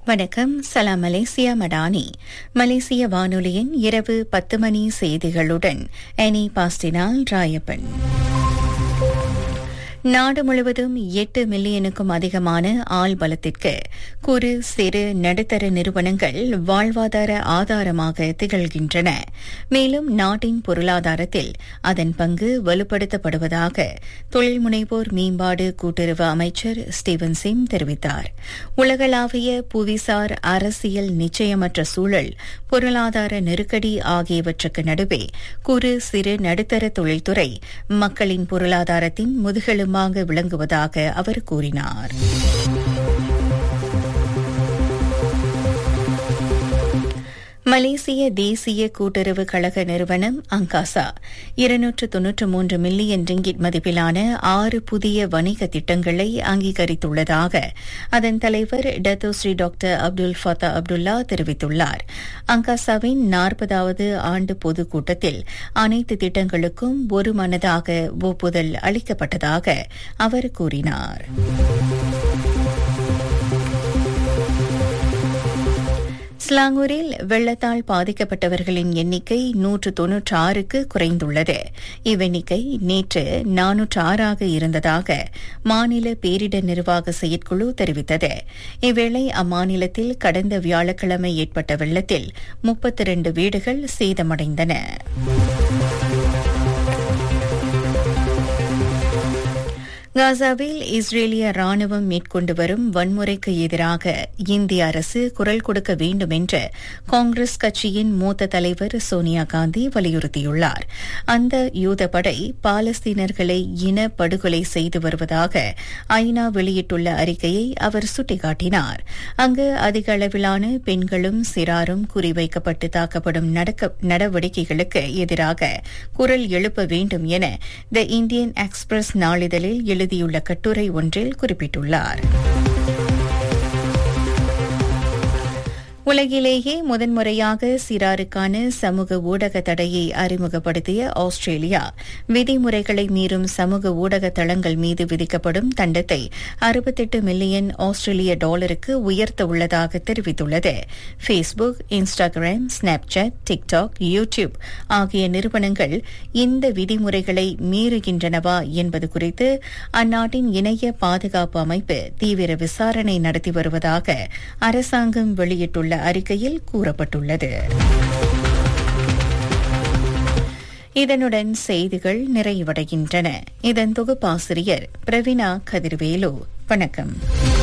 வணக்கம் சலாம் மலேசியா மடானி மலேசிய வானொலியின் இரவு பத்து மணி செய்திகளுடன் எனி பாஸ்டினால் ராயப்பன் நாடு முழுவதும் எட்டு மில்லியனுக்கும் அதிகமான ஆள் பலத்திற்கு குறு சிறு நடுத்தர நிறுவனங்கள் வாழ்வாதார ஆதாரமாக திகழ்கின்றன மேலும் நாட்டின் பொருளாதாரத்தில் அதன் பங்கு வலுப்படுத்தப்படுவதாக தொழில் முனைவோர் மேம்பாடு கூட்டுறவு அமைச்சர் ஸ்டீவன் சிம் தெரிவித்தார் உலகளாவிய புவிசார் அரசியல் நிச்சயமற்ற சூழல் பொருளாதார நெருக்கடி ஆகியவற்றுக்கு நடுவே குறு சிறு நடுத்தர தொழில்துறை மக்களின் பொருளாதாரத்தின் முதுகெலும்பாக விளங்குவதாக அவர் கூறினார் மலேசிய தேசிய கூட்டுறவு கழக நிறுவனம் அங்காசா இருநூற்று தொன்னூற்று மூன்று மில்லியன் ரிங்கிட் மதிப்பிலான ஆறு புதிய வணிக திட்டங்களை அங்கீகரித்துள்ளதாக அதன் தலைவர் Dato Sri doctor Abdul Fattah Abdullah தெரிவித்துள்ளார் அங்காசாவின் நாற்பதாவது ஆண்டு பொதுக்கூட்டத்தில் அனைத்து திட்டங்களுக்கும் ஒரு மனதாக ஒப்புதல் அளிக்கப்பட்டதாக அவர் கூறினார் ஸ்லாங்கூரில் வெள்ளத்தால் பாதிக்கப்பட்டவர்களின் எண்ணிக்கை நூற்று தொன்னூற்று ஆறுக்கு குறைந்துள்ளது இவ்வெண்ணிக்கை நேற்று நானூற்று ஆறாக இருந்ததாக மாநில பேரிடர் நிர்வாக செயற்குழு தெரிவித்தது இவ்வேளை அம்மாநிலத்தில் கடந்த வியாழக்கிழமை ஏற்பட்ட வெள்ளத்தில் முப்பத்தி இரண்டு வீடுகள் சேதமடைந்தன காசாவில் இஸ்ரேலிய ராணுவம் மேற்கொண்டு வரும் வன்முறைக்கு எதிராக இந்திய அரசு குரல் கொடுக்க வேண்டும் என்று காங்கிரஸ் கட்சியின் மூத்த தலைவர் சோனியா காந்தி வலியுறுத்தியுள்ளார் அந்த யூதப்படை பாலஸ்தீனர்களை இன படுகொலை செய்து வருவதாக ஐநா வெளியிட்டுள்ள அறிக்கையை அவர் சுட்டிக்காட்டினார் அங்கு அதிக அளவிலான பெண்களும் சிறாரும் குறிவைக்கப்பட்டு தாக்கப்படும் நடவடிக்கைகளுக்கு எதிராக குரல் எழுப்ப வேண்டும் என த இந்தியன் எக்ஸ்பிரஸ் நாளிதழில் எழுதியுள்ள கட்டுரை ஒன்றில் குறிப்பிட்டுள்ளார் உலகிலேயே முதன்முறையாக சிறாருக்கான சமூக ஊடக தடையை அறிமுகப்படுத்திய ஆஸ்திரேலியா விதிமுறைகளை மீறும் சமூக ஊடக தளங்கள் மீது விதிக்கப்படும் தண்டத்தை அறுபத்தெட்டு மில்லியன் ஆஸ்திரேலிய டாலருக்கு உயர்த்த உள்ளதாக தெரிவித்துள்ளது Facebook Instagram Snapchat TikTok YouTube ஆகிய நிறுவனங்கள் இந்த விதிமுறைகளை மீறுகின்றனவா என்பது குறித்து அந்நாட்டின் இணைய பாதுகாப்பு அமைப்பு தீவிர விசாரணை நடத்தி வருவதாக அரசாங்கம் வெளியிட்டுள்ள உள்ள அறிக்கையில் கூறப்பட்டுள்ளது இதனுடன் செய்திகள் நிறைவடைகின்றன இதன் தொகுப்பாசிரியர் பிரவீனா கதிர்வேலு வணக்கம்